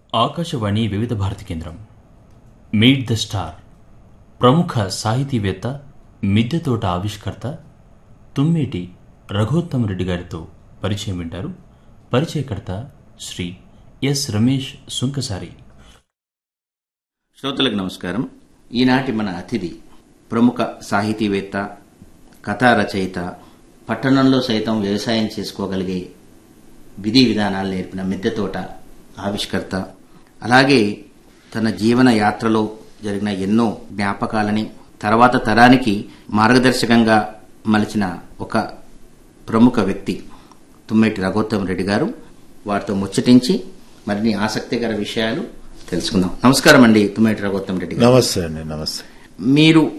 ఆకాశవాణి వివిధ భారతి కేంద్రం meet the star ప్రముఖ సాహితీవేత్త మిద్దెతోట ఆవిష్కర్త తుమ్మేటి రఘోత్తమ రెడ్డి గారితో పరిచయం వింటారు పరిచయకర్త శ్రీ ఎస్ రమేష్ సుంకసారి శ్రోతలకు నమస్కారం ఈనాటి మన అతిథి ప్రముఖ సాహితీవేత్త కథా రచయిత పట్టణంలో సైతం వ్యవసాయం చేసుకోగలిగే విధి విధానాలు నేర్పిన మిద్దెతోట ఆవిష్కర్త అలాగే తన జీవన యాత్రలో జరిగిన ఎన్నో జ్ఞాపకాలని తర్వాత తరానికి మార్గదర్శకంగా మలిచిన ఒక ప్రముఖ వ్యక్తి తుమ్మేటి రఘోత్తమ్ రెడ్డి గారు వారితో ముచ్చటించి మరిన్ని ఆసక్తికర విషయాలు తెలుసుకుందాం నమస్కారం అండి తుమ్మేటి రఘోత్తమ్ రెడ్డి గారు నమస్తే అండి నమస్తే మీరు